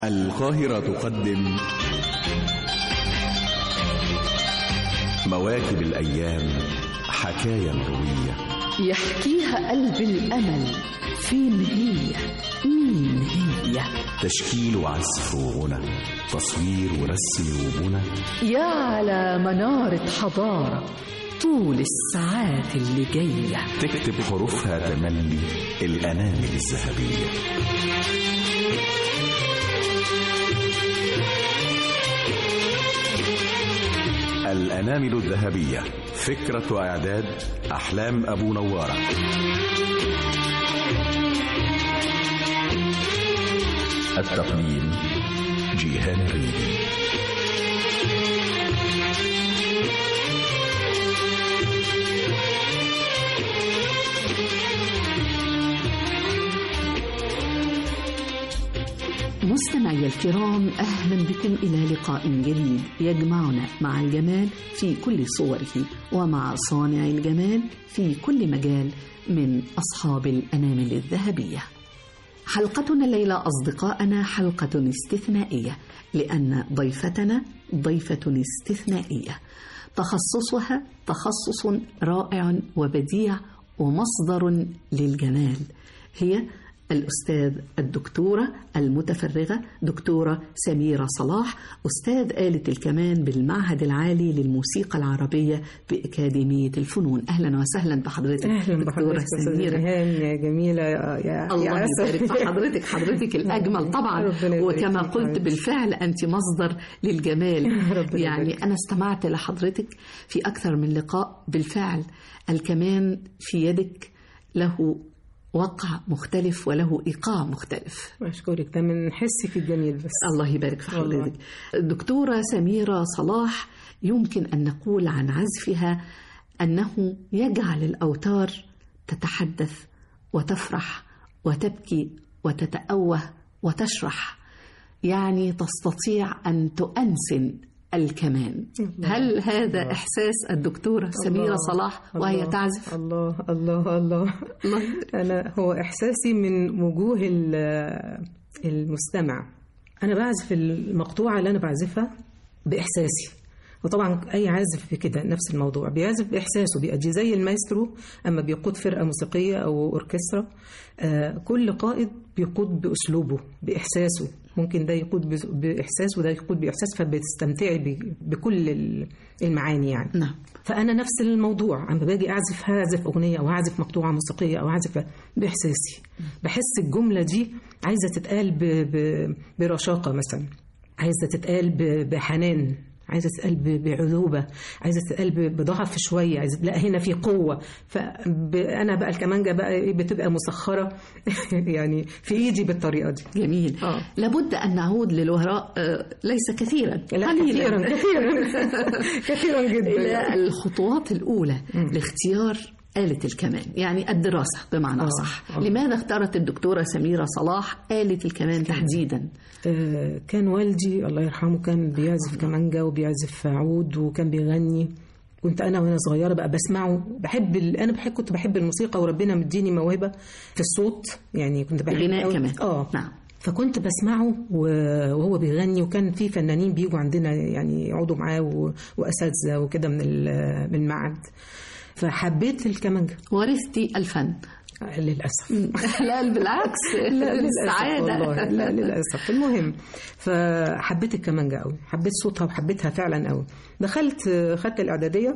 القاهرة تقدم مواكب الأيام حكاية روية يحكيها قلب الأمل فين هي مين هي تشكيل وعزف وغنى تصوير ورسم وبنى يا على منارة حضارة طول الساعات اللي جاية تكتب حروفها تملي الأنامل الذهبية الأنامل الذهبية فكرة وإعداد أحلام أبو نوارة التقديم جيهان الريدي مستمعي الكرام أهلا بكم إلى لقاء جديد يجمعنا مع الجمال في كل صوره ومع صانع الجمال في كل مجال من أصحاب الأنامل الذهبية حلقتنا الليلة أصدقائنا حلقة استثنائية لأن ضيفتنا ضيفة استثنائية تخصصها تخصص رائع وبديع ومصدر للجمال هي الأستاذ الدكتورة المتفرغة دكتورة سميرة صلاح أستاذ آلة الكمان بالمعهد العالي للموسيقى العربية بأكاديمية الفنون أهلا وسهلا بحضرتك اهلا بحضرتك سميرة يا جميلة يا يا الله يا عسل. يبارك في حضرتك حضرتك الأجمل طبعا ربنا يبارك وكما فيك قلت حبيبتي. بالفعل أنت مصدر للجمال ربنا يعني يبارك. أنا استمعت لحضرتك في أكثر من لقاء بالفعل الكمان في يدك له وقع مختلف وله إيقاع مختلف أشكرك ده من حسك الجميل بس الله يبارك في والله. حضرتك الدكتورة سميرة صلاح يمكن أن نقول عن عزفها أنه يجعل الأوتار تتحدث وتفرح وتبكي وتتأوه وتشرح يعني تستطيع أن تؤنسن الكمان الله. هل هذا الله. إحساس الدكتورة سميرة الله. صلاح وهي الله. تعزف الله الله الله الله أنا هو إحساسي من وجوه ال- المستمع أنا بعزف المقطوعة اللي أنا بعزفها بإحساسي وطبعا أي عازف بكده نفس الموضوع بيعزف بإحساسه بيأدي زي المايسترو أما بيقود فرقة موسيقية أو أوركسترا آه كل قائد بيقود بأسلوبه بإحساسه ممكن ده يقود بس- بإحساس وده يقود بإحساس فبتستمتعي ب- بكل ال- المعاني يعني نعم فانا نفس الموضوع اما باجي اعزف هعزف اغنيه او اعزف مقطوعه موسيقيه او اعزف باحساسي بحس الجمله دي عايزه تتقال ب... ب... برشاقه مثلا عايزه تتقال ب... بحنان عايزه تتقال ب... بعذوبه عايزه تتقال ب... بضعف شويه عايزه لا هنا في قوه فانا بقى الكمانجه بقى إيه بتبقى مسخره يعني في ايدي بالطريقه دي جميل آه. لابد أن نعود للوراء آه، ليس كثيرا لا قليلا كثيرا كثيرا كثيرا جدا إلى الخطوات الأولى لاختيار آلة الكمان يعني الدراسة بمعنى آه، أصح آه. لماذا اختارت الدكتورة سميرة صلاح آلة الكمان تحديدا آه، كان والدي الله يرحمه كان بيعزف كمانجا وبيعزف عود وكان بيغني كنت انا وانا صغيره بقى بسمعه بحب ال... انا بحب كنت بحب الموسيقى وربنا مديني موهبه في الصوت يعني كنت بحب الغناء أوي- كمان. اه نعم. فكنت بسمعه و- وهو بيغني وكان في فنانين بيجوا عندنا يعني يقعدوا معاه و- واساتذه وكده من ال- من المعهد فحبيت الكمانجا ورثتي الفن للاسف لا بالعكس لا للأسف السعادة والله لا للأسف المهم فحبيت الكمانجة قوي حبيت صوتها وحبيتها فعلا قوي دخلت خدت الإعدادية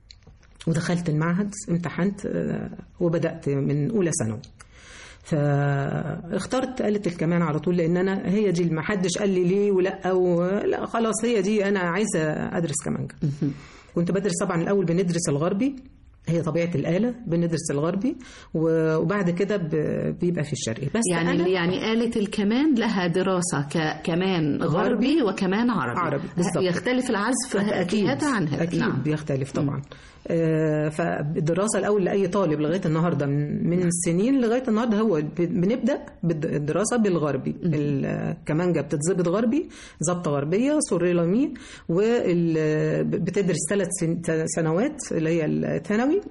ودخلت المعهد امتحنت آه، وبدأت من أولى ثانوي فاخترت آلة الكمان على طول لأن أنا هي دي اللي ما حدش قال لي ليه ولا ولا خلاص هي دي أنا عايزة أدرس كمانجة كنت بدرس طبعا الأول بندرس الغربي هي طبيعة الآلة بندرس الغربي و- وبعد كده ب- بيبقى في الشرقي بس يعني أنا يعني آلة الكمان لها دراسة ككمان غربي وكمان عربي عربي، بالظبط. يختلف العزف أكيد هذا عن هذا أكيد نعم بيختلف طبعا آه، فالدراسه الاول لاي طالب لغايه النهارده من من السنين لغايه النهارده هو ب- بنبدا بالدراسه بالغربي الكمانجا بتتظبط غربي ظبطه غربيه سوري لامي وبتدرس ثلاث سنوات اللي هي الثانوي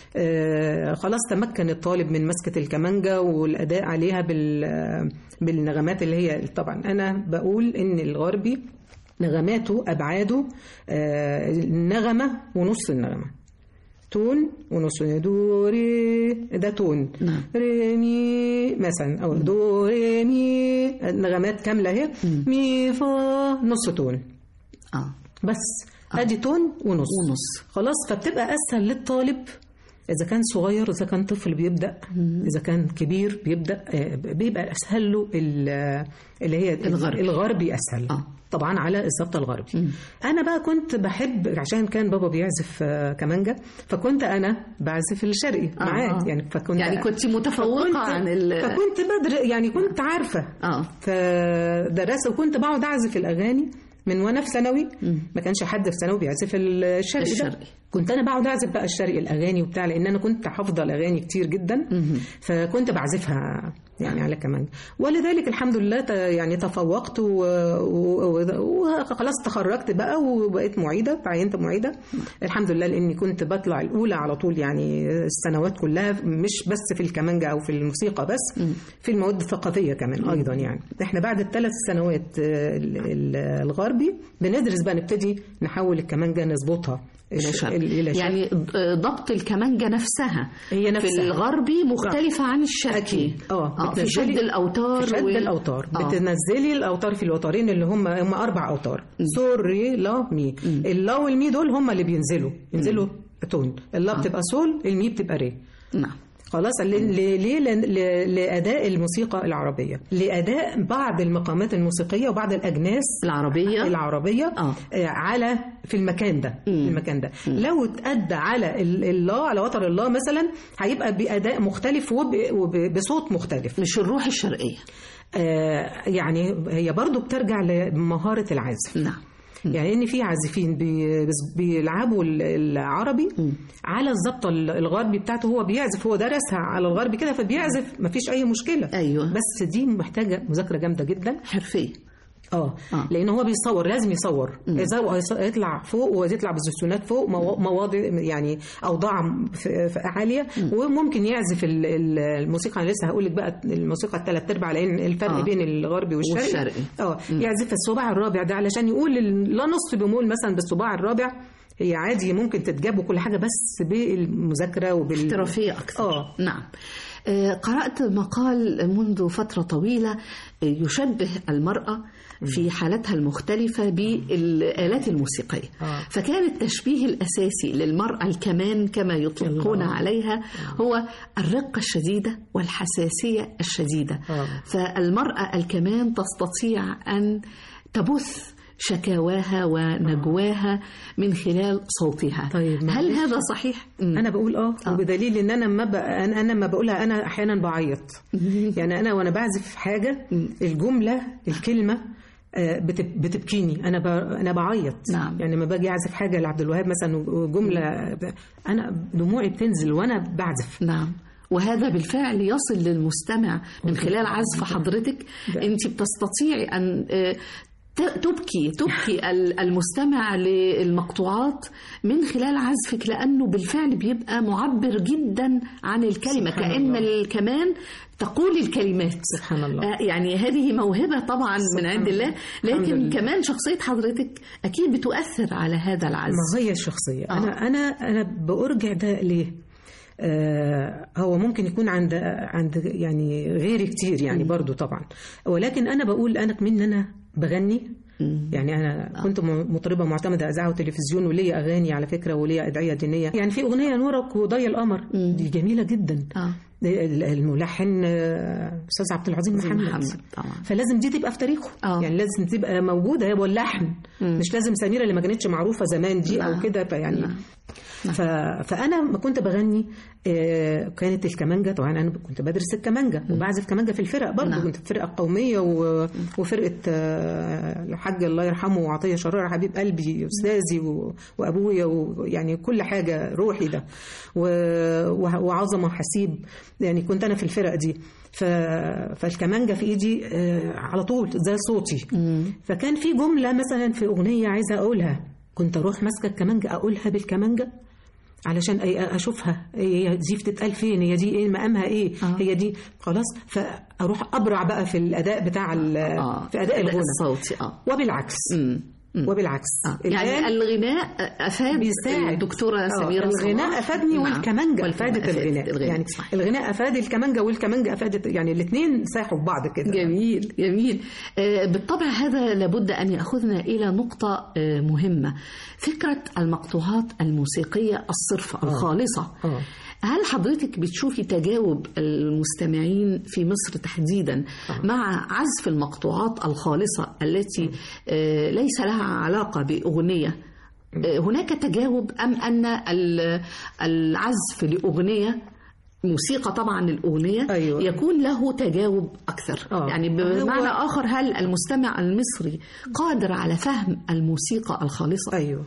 آه، خلاص تمكن الطالب من مسكه الكمانجا والاداء عليها بال بالنغمات اللي هي طبعا انا بقول ان الغربي نغماته ابعاده آه، النغمه ونص النغمه تون ونص دو ري ده تون نعم. ري مي مثلا او دو ري مي نغمات كامله اهي مي فا نص تون اه بس ادي تون ونص ونص. خلاص فبتبقى اسهل للطالب اذا كان صغير اذا كان طفل بيبدا اذا كان كبير بيبدا آه، بيبقى اسهل له ال- اللي هي الغربي. الغربي اسهل آه. طبعا على الظبط الغربي انا بقى كنت بحب عشان كان بابا بيعزف آه، كمانجا فكنت انا بعزف الشرقي معاه آه. يعني فكنت يعني كنت متفوقة فكنت- عن ال- فكنت بدر يعني كنت عارفه اه فدرست وكنت بقعد اعزف الاغاني من وانا في ثانوي ما كانش حد في ثانوي بيعزف الشرقي ده الشرقي. كنت انا بقعد اعزف بقى الشرقي الاغاني وبتاع لان انا كنت حافظه الاغاني كتير جدا فكنت بعزفها يعني على كمان ولذلك الحمد لله ت- يعني تفوقت و- و- و- وخلاص تخرجت بقى وبقيت معيده تعينت معيده الحمد لله لاني كنت بطلع الاولى على طول يعني السنوات كلها مش بس في الكمانجا او في الموسيقى بس في المواد الثقافيه كمان ايضا يعني احنا بعد الثلاث سنوات آه، ال- ال- الغربي بندرس بقى نبتدي نحول الكمانجا نظبطها إلى شرقي. إلى شرقي. يعني ضبط الكمانجة نفسها هي في نفسها. الغربي مختلفة عن الشرقي أكيد اه في بتنزلي- شد الأوتار في شد و- الأوتار آه. بتنزلي الأوتار في الوترين اللي هم هم أربع أوتار سول ري لا مي اللا والمي دول هم اللي بينزلوا ينزلوا تون اللا بتبقى سول المي بتبقى ري نعم خلاص ل- ل- ليه لأن- ل- لأداء الموسيقى العربية لأداء بعض المقامات الموسيقية وبعض الأجناس العربية العربية آه. آه، على في المكان ده في المكان ده لو اتأدى على ال- الله على وتر الله مثلا هيبقى بأداء مختلف وبصوت مختلف مش الروح الشرقية آه، يعني هي برضو بترجع لمهارة العازف نعم يعني ان في عازفين بي- بس- بيلعبوا ال- العربي على الظبطه ال- الغربي بتاعته هو بيعزف هو درسها على الغربي كده فبيعزف مفيش اي مشكله أيوة. بس دي محتاجه مذاكره جامده جدا حرفية اه آه. لان هو بيصور لازم يصور اذا هو يص- يطلع فوق ويطلع بوزيشنات فوق مو- مواضع يعني اوضاع في- في عاليه وممكن يعزف ال- ال- الموسيقى انا لسه هقول لك بقى الموسيقى الثلاث ارباع لان الفرق آه. بين الغربي والشرقي والشرقي. اه يعزف الصباع الرابع ده علشان يقول ال- لا نص بمول مثلا بالصباع الرابع هي عادي ممكن تتجاب وكل حاجه بس بالمذاكره وبال احترافية أكثر اه نعم آه، قرأت مقال منذ فترة طويلة آه، يشبه المرأة في حالتها المختلفة بالآلات الموسيقية آه. فكان التشبيه الأساسي للمرأة الكمان كما يطلقون الله. عليها هو الرقة الشديدة والحساسية الشديدة آه. فالمرأة الكمان تستطيع أن تبث شكاواها ونجواها من خلال صوتها طيب، هل معلش. هذا صحيح؟ مم. انا بقول اه آه. وبدليل ان انا ما ب... انا أنا ما بقولها انا احيانا بعيط يعني انا وانا بعزف حاجه الجمله الكلمه آه، بتب... بتبكيني انا ب... انا بعيط نعم. يعني لما باجي اعزف حاجه لعبد الوهاب مثلا وجمله ب... انا دموعي بتنزل وانا بعزف نعم وهذا بالفعل يصل للمستمع من خلال عزف حضرتك انت بتستطيعي ان آه، ت- تبكي تبكي ال- المستمع للمقطوعات من خلال عزفك لانه بالفعل بيبقى معبر جدا عن الكلمه سبحان كان الله. الكمان تقول الكلمات سبحان الله. آه، يعني هذه موهبه طبعا من عند الله الحمد لكن لله. كمان شخصيه حضرتك اكيد بتؤثر على هذا العزف ما هي الشخصية آه. أنا أنا أنا بأرجع ده ليه؟ آه هو ممكن يكون عند عند يعني غيري كتير يعني برضو طبعا ولكن أنا بقول أنا كمان إن أنا بغني يعني أنا كنت م- مطربة معتمدة إذاعة وتلفزيون وليا أغاني على فكرة وليا أدعية دينية يعني في أغنية نورك وضي القمر دي جميلة جدا آه. الملحن آه، استاذ عبد العظيم محمد, محمد طبعا فلازم دي تبقى في تاريخه آه. يعني لازم تبقى موجوده هو اللحن مم. مش لازم سميره اللي ما كانتش معروفه زمان دي نعم. او كده فيعني نعم. ف... فانا ما كنت بغني آه، كانت الكمانجه طبعا انا كنت بدرس الكمانجه وبعزف كمانجه في الفرق برضه نعم. كنت في فرقه قوميه و... وفرقه آه، الحاج الله يرحمه عطيه شراره حبيب قلبي استاذي و... وابويا ويعني كل حاجه روحي ده و... و- وعظمه حسيب يعني كنت انا في الفرق دي ف... فالكمانجه في ايدي آه، على طول زي صوتي فكان في جمله مثلا في اغنيه عايزه اقولها كنت اروح ماسكه الكمانجه اقولها بالكمانجه علشان أي اشوفها هي دي بتتقال فين هي دي ايه مقامها ايه آه. هي دي خلاص فاروح ابرع بقى في الاداء بتاع ال- آه. في اداء الغنى الصوتي اه وبالعكس مم. مم. وبالعكس آه. يعني الآن الغناء افاد بيساعد الدكتوره آه، سميره الغناء صلاح. افادني نعم. والكمانجه والكمان افادت الغناء يعني صحيح. الغناء افاد الكمانجه والكمانجه افادت يعني الاثنين ساحوا في بعض كده جميل جميل آه، بالطبع هذا لابد أن يأخذنا إلى نقطة آه، مهمة فكرة المقطوعات الموسيقية الصرفة الخالصة آه. هل حضرتك بتشوفي تجاوب المستمعين في مصر تحديدا مع عزف المقطوعات الخالصة التي آه، ليس لها علاقة بأغنية آه، هناك تجاوب أم أن ال- العزف لأغنية موسيقى طبعا الأغنية أيوة. يكون له تجاوب أكثر آه. يعني بمعنى آخر هل المستمع المصري قادر على فهم الموسيقى الخالصة ايوه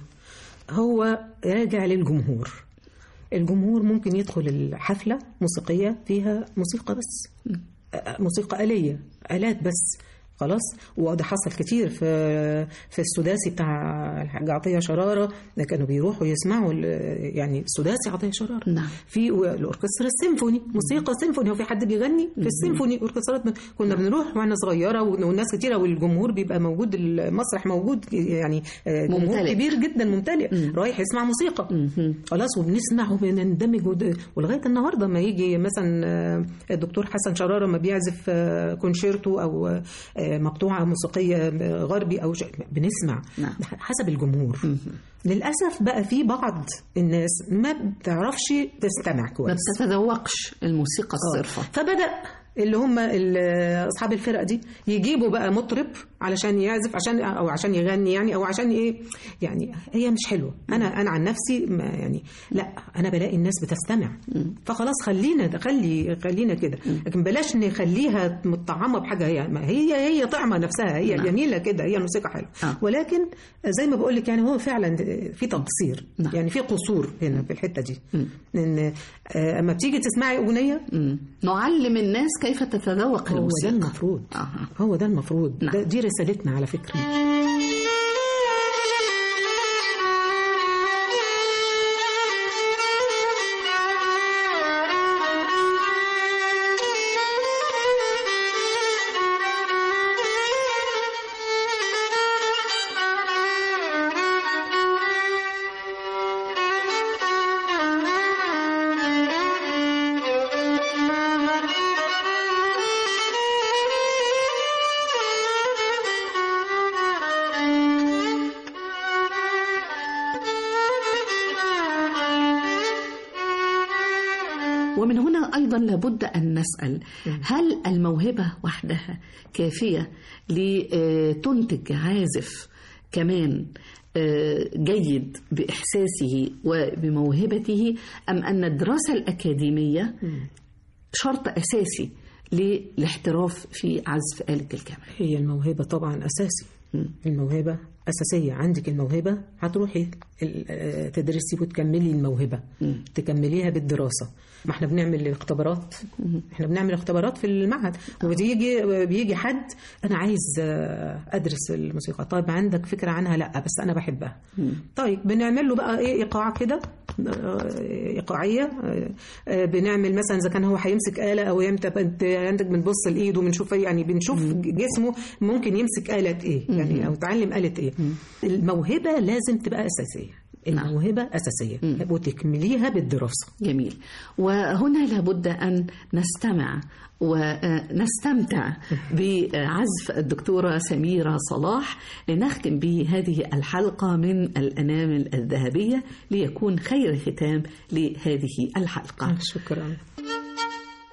هو راجع للجمهور الجمهور ممكن يدخل الحفله موسيقيه فيها موسيقى بس آه، موسيقى آلية آلات بس خلاص وده حصل كتير في في السداسي بتاع الحاج عطيه شراره ده كانوا بيروحوا يسمعوا ال- يعني السداسي عطيه شراره نعم. في الاوركسترا السيمفوني موسيقى سيمفوني هو في حد بيغني في السيمفوني اوركسترات كنا بنروح واحنا صغيره والناس كتيره والجمهور بيبقى موجود المسرح موجود يعني آه، جمهور ممتلئ. كبير جدا ممتلئ رايح يسمع موسيقى خلاص وبنسمع وبنندمج ود- ولغايه النهارده ما يجي مثلا آه، الدكتور حسن شراره ما بيعزف آه، كونشيرتو او آه، مقطوعه موسيقيه آه، غربي او شيء بنسمع نعم. حسب الجمهور للاسف بقى في بعض الناس ما بتعرفش تستمع ما كويس بتتذوقش الموسيقى الصرفة فبدا اللي هم ال- اصحاب الفرق دي يجيبوا بقى مطرب علشان يعزف عشان او عشان يغني يعني او عشان ايه يعني هي مش حلوه انا انا عن نفسي ما يعني لا انا بلاقي الناس بتستمع فخلاص خلينا خلي خلينا كده لكن بلاش نخليها متطعمه بحاجه هي ما هي هي طعمه نفسها هي نعم. جميله كده هي الموسيقى حلوه آه. ولكن زي ما بقول لك يعني هو فعلا في تقصير نعم. يعني في قصور هنا في الحته دي ان آه، اما بتيجي تسمعي اغنيه مم. نعلم الناس كيف تتذوق هو ده الموسيقى المفروض أها. هو ده المفروض نعم. ده دي رسالتنا على فكرة ومن هنا أيضا لابد أن نسأل هل الموهبة وحدها كافية لتنتج عازف كمان آه، جيد بإحساسه وبموهبته أم أن الدراسة الأكاديمية شرط أساسي للاحتراف في عزف آلة الكمان هي الموهبة طبعا أساسي الموهبة أساسية عندك الموهبة هتروحي ال- آه، تدرسي وتكملي الموهبة تكمليها بالدراسة ما احنا بنعمل اختبارات احنا بنعمل اختبارات في المعهد وبيجي بيجي حد انا عايز آه، ادرس الموسيقى طيب عندك فكرة عنها لا بس انا بحبها طيب بنعمل له بقى ايه ايقاع كده آه، ايقاعيه آه، آه، بنعمل مثلا اذا كان هو هيمسك اله او امتى انت عندك بنبص لايده وبنشوف يعني بنشوف جسمه ممكن يمسك اله ايه يعني او يتعلم اله ايه الموهبه لازم تبقى اساسيه الموهبه اساسيه وتكمليها بالدراسه جميل وهنا لابد أن نستمع ونستمتع بعزف الدكتورة سميرة صلاح لنختم به هذه الحلقة من الأنامل الذهبية ليكون خير ختام لهذه الحلقة شكرا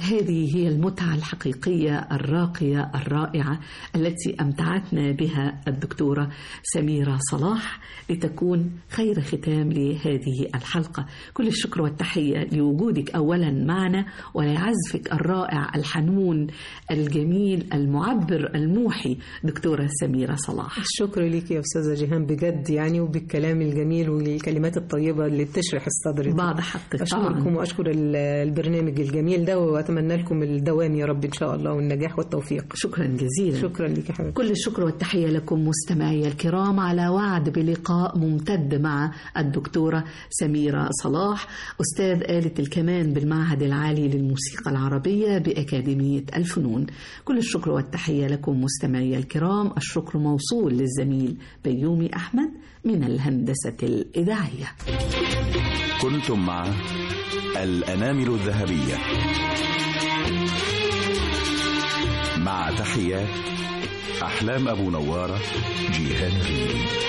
هذه هي المتعة الحقيقية الراقية الرائعة التي أمتعتنا بها الدكتورة سميرة صلاح لتكون خير ختام لهذه الحلقة كل الشكر والتحية لوجودك أولا معنا ولعزفك الرائع الحنون الجميل المعبر الموحي دكتورة سميرة صلاح الشكر ليك يا أستاذة جيهان بجد يعني وبالكلام الجميل والكلمات الطيبة اللي بتشرح الصدر بعد حقك أشكركم طبعا وأشكر ال- البرنامج الجميل ده وأتمنى لكم الدوام يا رب إن شاء الله والنجاح والتوفيق شكرا جزيلا شكرا لك يا حبيبتي كل الشكر والتحية لكم مستمعي الكرام على وعد بلقاء ممتد مع الدكتورة سميرة صلاح أستاذ آلة الكمان بالمعهد العالي للموسيقى العربية بأكاديمية الفنون كل الشكر والتحية لكم مستمعي الكرام الشكر موصول للزميل بيومي أحمد من الهندسة الإذاعية كنتم مع الأنامل الذهبية مع تحيات أحلام أبو نوارة جيهان ريدي